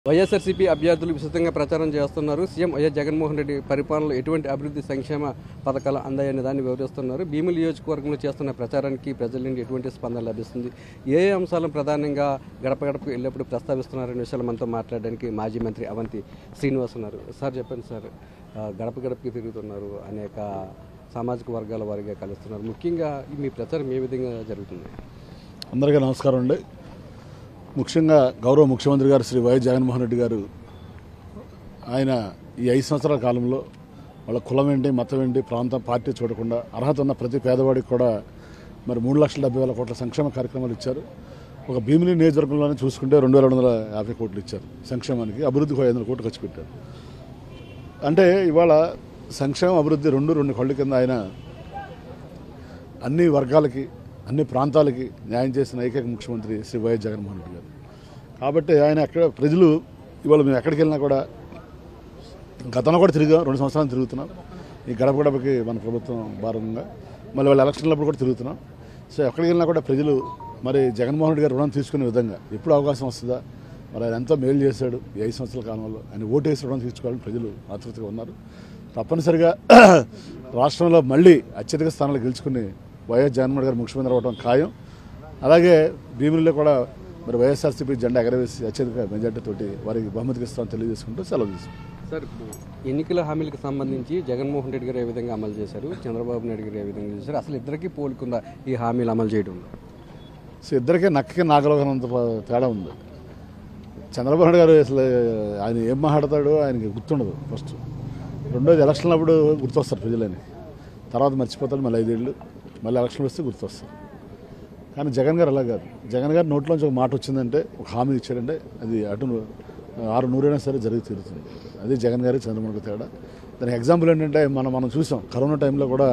వైఎస్ఆర్సీపీ అభ్యర్థులు విస్తృతంగా ప్రచారం చేస్తున్నారు సీఎం వైఎస్ జగన్మోహన్ రెడ్డి పరిపాలనలో ఎటువంటి అభివృద్ధి సంక్షేమ పథకాలు అందాయనే దాన్ని వివరిస్తున్నారు భీముల నియోజకవర్గంలో చేస్తున్న ప్రచారానికి ప్రజల నుండి ఎటువంటి స్పందన లభిస్తుంది ఏ ఏ అంశాలను ప్రధానంగా గడప గడపకు వెళ్ళేప్పుడు ప్రస్తావిస్తున్నారనే విషయాలు మనతో మాట్లాడడానికి మాజీ మంత్రి అవంతి శ్రీనివాస్ ఉన్నారు సార్ చెప్పండి సార్ ఆ, గడప గడపకి తిరుగుతున్నారు అనేక సామాజిక వర్గాల వారిగా కలుస్తున్నారు ముఖ్యంగా ఈ మీ ప్రచారం ఏ విధంగా జరుగుతుంది అందరికీ నమస్కారం అండి ముఖ్యంగా గౌరవ ముఖ్యమంత్రి గారు శ్రీ వైఎస్ జగన్మోహన్ రెడ్డి గారు ఆయన ఈ ఐదు సంవత్సరాల కాలంలో వాళ్ళ కులం ఏంటి మతం ఏంటి ప్రాంతం పార్టీ చూడకుండా అర్హత ఉన్న ప్రతి పేదవాడికి కూడా మరి మూడు లక్షల డెబ్బై వేల కోట్ల సంక్షేమ కార్యక్రమాలు ఇచ్చారు ఒక భీమిలి నియోజకవర్గంలోనే చూసుకుంటే రెండు వేల రెండు వందల యాభై కోట్లు ఇచ్చారు సంక్షేమానికి అభివృద్ధికి ఐదు వందల కోట్లు ఖర్చు పెట్టారు అంటే ఇవాళ సంక్షేమ అభివృద్ధి రెండు రెండు కళ్ళు కింద ఆయన అన్ని వర్గాలకి అన్ని ప్రాంతాలకి న్యాయం చేసిన ఏకైక ముఖ్యమంత్రి శ్రీ వైఎస్ జగన్మోహన్ రెడ్డి గారు కాబట్టి ఆయన ఎక్కడ ప్రజలు ఇవాళ మేము ఎక్కడికి వెళ్ళినా కూడా గతంలో కూడా తిరిగాం రెండు సంవత్సరాలు తిరుగుతున్నాం ఈ గడప గడపకి మన ప్రభుత్వం భాగంగా మళ్ళీ వాళ్ళ ఎలక్షన్లప్పుడు కూడా తిరుగుతున్నాం సో ఎక్కడికి వెళ్ళినా కూడా ప్రజలు మరి జగన్మోహన్ రెడ్డి గారు రుణం తీసుకునే విధంగా ఎప్పుడు అవకాశం వస్తుందా మరి ఆయన ఎంతో మేలు చేశాడు ఈ ఐదు సంవత్సరాల కాలంలో ఆయన ఓటేసి రుణం తీర్చుకోవాలని ప్రజలు ఆతృతగా ఉన్నారు తప్పనిసరిగా రాష్ట్రంలో మళ్ళీ అత్యధిక స్థానాలు గెలుచుకుని వైఎస్ జగన్మోహన్ గారు ముఖ్యమంత్రి అవ్వడం ఖాయం అలాగే భీములలో కూడా మరి వైఎస్ఆర్సీపీ జెండా ఎగరవేసి అత్యధిక మెజార్టీతోటి వారికి బహుమతికి ఇస్తామని తెలియజేసుకుంటూ సెలవు తీసుకుంటాం సార్ ఎన్నికల హామీలకు సంబంధించి జగన్మోహన్ రెడ్డి గారు ఏ విధంగా అమలు చేశారు చంద్రబాబు నాయుడు గారు ఏ విధంగా చేశారు అసలు ఇద్దరికి పోలుకుందా ఈ హామీలు అమలు చేయడంలో సో ఇద్దరికీ నక్కకి నాగలోకనంత తేడా ఉంది చంద్రబాబు నాయుడు గారు అసలు ఆయన ఏం మాట్లాడతాడో ఆయనకి గుర్తుండదు ఫస్ట్ రెండోది ఎలక్షన్లు అప్పుడు గుర్తొస్తారు ప్రజలని తర్వాత మర్చిపోతాడు మళ్ళీ ఐదేళ్ళు మళ్ళీ ఎలక్షన్లు వస్తే గుర్తొస్తారు కానీ జగన్ గారు అలా కాదు జగన్ గారు నోట్లోంచి ఒక మాట వచ్చిందంటే ఒక హామీ ఇచ్చారంటే అది అటు ఆరు నూరైనా సరే జరిగి తీరుతుంది అది జగన్ గారి చంద్రబాబు గారి తేడా దానికి ఎగ్జాంపుల్ ఏంటంటే మనం మనం చూసాం కరోనా టైంలో కూడా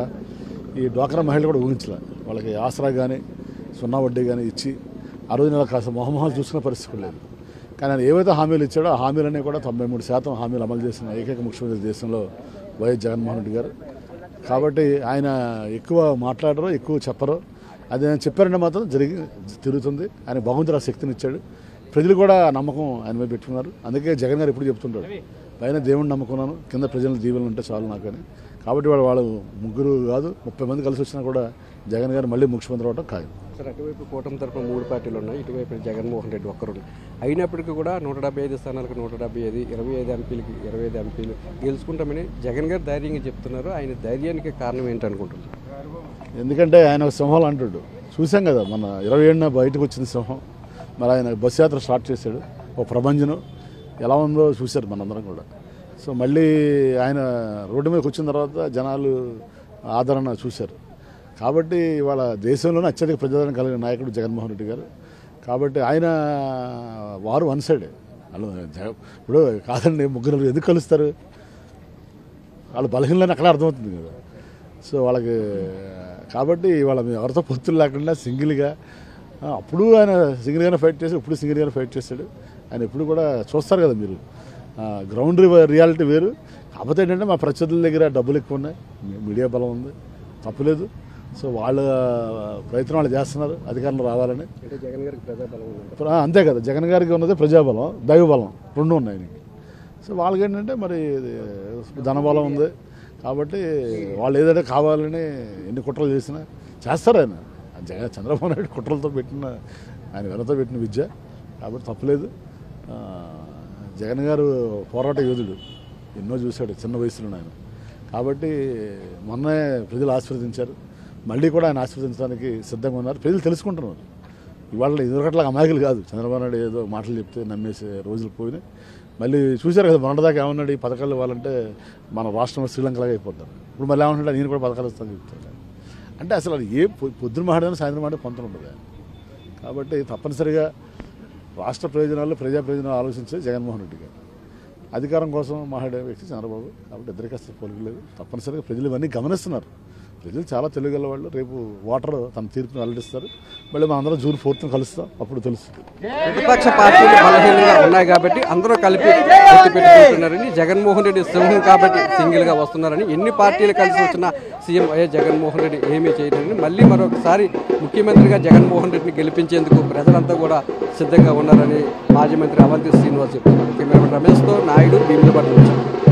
ఈ డ్వాక్రా మహిళలు కూడా ఊహించలే వాళ్ళకి ఆసరా కానీ సున్నా వడ్డీ కానీ ఇచ్చి ఆ రోజు నెల కాస్త మొహమొహాలు చూసుకునే పరిస్థితి కూడా లేదు కానీ ఆయన ఏవైతే హామీలు ఇచ్చాడో ఆ హామీలన్నీ కూడా తొంభై మూడు శాతం హామీలు అమలు చేసిన ఏకైక ముఖ్యమంత్రి దేశంలో వైఎస్ జగన్మోహన్ రెడ్డి గారు కాబట్టి ఆయన ఎక్కువ మాట్లాడరు ఎక్కువ చెప్పరు అది ఆయన చెప్పారంటే మాత్రం జరిగి తిరుగుతుంది ఆయన భగవంతుడు ఆ శక్తిని ఇచ్చాడు ప్రజలు కూడా ఆ నమ్మకం ఆయన మీద పెట్టుకున్నారు అందుకే జగన్ గారు ఎప్పుడు చెప్తుంటాడు పైన దేవుడిని నమ్ముకున్నాను కింద ప్రజల దీవెనలు ఉంటే చాలు నాకు అని కాబట్టి వాళ్ళు వాళ్ళు ముగ్గురు కాదు ముప్పై మంది కలిసి వచ్చినా కూడా జగన్ గారు మళ్ళీ ముఖ్యమంత్రి అవడం ఖాయం సార్ అటువైపు కూటమి తరఫున మూడు పార్టీలు ఉన్నాయి ఇటువైపు జగన్మోహన్ రెడ్డి ఒక్కరు అయినప్పటికీ కూడా నూట డెబ్బై ఐదు స్థానాలకు నూట డెబ్బై ఐదు ఇరవై ఐదు ఎంపీలకి ఇరవై ఐదు ఎంపీలు గెలుచుకుంటామని జగన్ గారు ధైర్యంగా చెప్తున్నారు ఆయన ధైర్యానికి కారణం ఏంటనుకుంటున్నారు ఎందుకంటే ఆయన ఒక సింహం అంటాడు చూసాం కదా మన ఇరవై ఏడున బయటకు వచ్చింది సింహం మరి ఆయన బస్ యాత్ర స్టార్ట్ చేశాడు ఒక ప్రభంజనం ఎలా ఉందో చూశారు మనందరం కూడా సో మళ్ళీ ఆయన రోడ్డు మీదకి వచ్చిన తర్వాత జనాలు ఆదరణ చూశారు కాబట్టి ఇవాళ దేశంలోనే అత్యధిక ప్రజాదరణ కలిగిన నాయకుడు జగన్మోహన్ రెడ్డి గారు కాబట్టి ఆయన వారు వన్ సైడే వాళ్ళు జగ- ఇప్పుడు కాదండి ముగ్గురు ఎందుకు కలుస్తారు వాళ్ళు బలహీనలని అక్కడ అర్థమవుతుంది కదా సో వాళ్ళకి కాబట్టి వాళ్ళ మీద ఎవరితో పొత్తులు లేకుండా సింగిల్గా ఆ, అప్పుడు ఆయన సింగిల్గానే ఫైట్ చేసి ఇప్పుడు సింగిల్గానే ఫైట్ చేశాడు ఆయన ఎప్పుడు కూడా చూస్తారు కదా మీరు గ్రౌండ్ రియాలిటీ వేరు కాకపోతే ఏంటంటే మా ప్రత్యర్థుల దగ్గర డబ్బులు ఎక్కువ ఉన్నాయి మీ- మీడియా బలం ఉంది తప్పలేదు సో వాళ్ళ ప్రయత్నం వాళ్ళు చేస్తున్నారు అధికారంలో రావాలని అంటే జగన్ గారికి ప్రజాబలం ఉంది ప్ర- అంతే కదా జగన్ గారికి ఉన్నది ప్రజాబలం దైవబలం రెండు ఉన్నాయి ఆయనకి సో వాళ్ళకి ఏంటంటే మరి ఇది ధనబలం ఉంది కాబట్టి వాళ్ళు ఏదైనా కావాలని ఎన్ని కుట్రలు చేసినా చేస్తారు ఆయన ఆ జగన్ చంద్రబాబు నాయుడు కుట్రలతో పెట్టిన ఆయన వెనతో పెట్టిన విద్య కాబట్టి తప్పలేదు ఆ, జగన్ గారు పోరాట యోధుడు ఎన్నో చూశాడు చిన్న వయసులో ఆయన కాబట్టి మొన్నే ప్రజలు ఆశీర్వదించారు మళ్ళీ కూడా ఆయన ఆశీర్వదించడానికి సిద్ధంగా ఉన్నారు ప్రజలు తెలుసుకుంటున్నారు ఇవాళ ఇదివరకట్లా అమాయకులు కాదు చంద్రబాబు నాయుడు ఏదో మాటలు చెప్తే నమ్మేసే రోజులు పోయినాయి మళ్ళీ చూశారు కదా మొన్నటిదాకా ఏమన్నాడు ఈ పథకాలు ఇవ్వాలంటే మన రాష్ట్రంలో శ్రీలంకలాగా అయిపోతారు ఇప్పుడు మళ్ళీ ఏమంటాడు నేను కూడా పథకాలు ఇస్తాను చెప్తాడు అంటే అసలు అది ఏ పొ- పొద్దున మాట్లాడినా సాయంత్రం మాట పొంతన ఉండదు కాబట్టి తప్పనిసరిగా రాష్ట్ర ప్రయోజనాలు ప్రజా ప్రయోజనాలు ఆలోచించే జగన్మోహన్ రెడ్డి గారు అధికారం కోసం మాట్లాడే వ్యక్తి చంద్రబాబు కాబట్టి ఇద్దరికి అసలు పోలికలేదు తప్పనిసరిగా ప్రజలు ఇవన్నీ గమనిస్తున్నారు ప్రజలు చాలా తెలియగల వాళ్ళు రేపు ఓటర్ తన తీర్పును వెల్లడిస్తారు మళ్ళీ మనందరం జూన్ ఫోర్త్న కలుస్తాం అప్పుడు తెలుస్తుంది ప్రతిపక్ష పార్టీలు బలహీనంగా ఉన్నాయి కాబట్టి అందరూ కలిపి ఎత్తి పెట్టుకుంటున్నారని జగన్మోహన్ రెడ్డి సింహం కాబట్టి సింగిల్ గా వస్తున్నారని ఎన్ని పార్టీలు కలిసి వచ్చినా సీఎం వైఎస్ జగన్మోహన్ రెడ్డి ఏమీ చేయలేరని మళ్ళీ మరొకసారి ముఖ్యమంత్రిగా జగన్మోహన్ రెడ్డిని గెలిపించేందుకు ప్రజలంతా కూడా సిద్ధంగా ఉన్నారని మాజీ మంత్రి అవంతి శ్రీనివాస్ చెప్పారు కెమెరా రమేష్తో నాయుడు భీములపట్నం నుంచి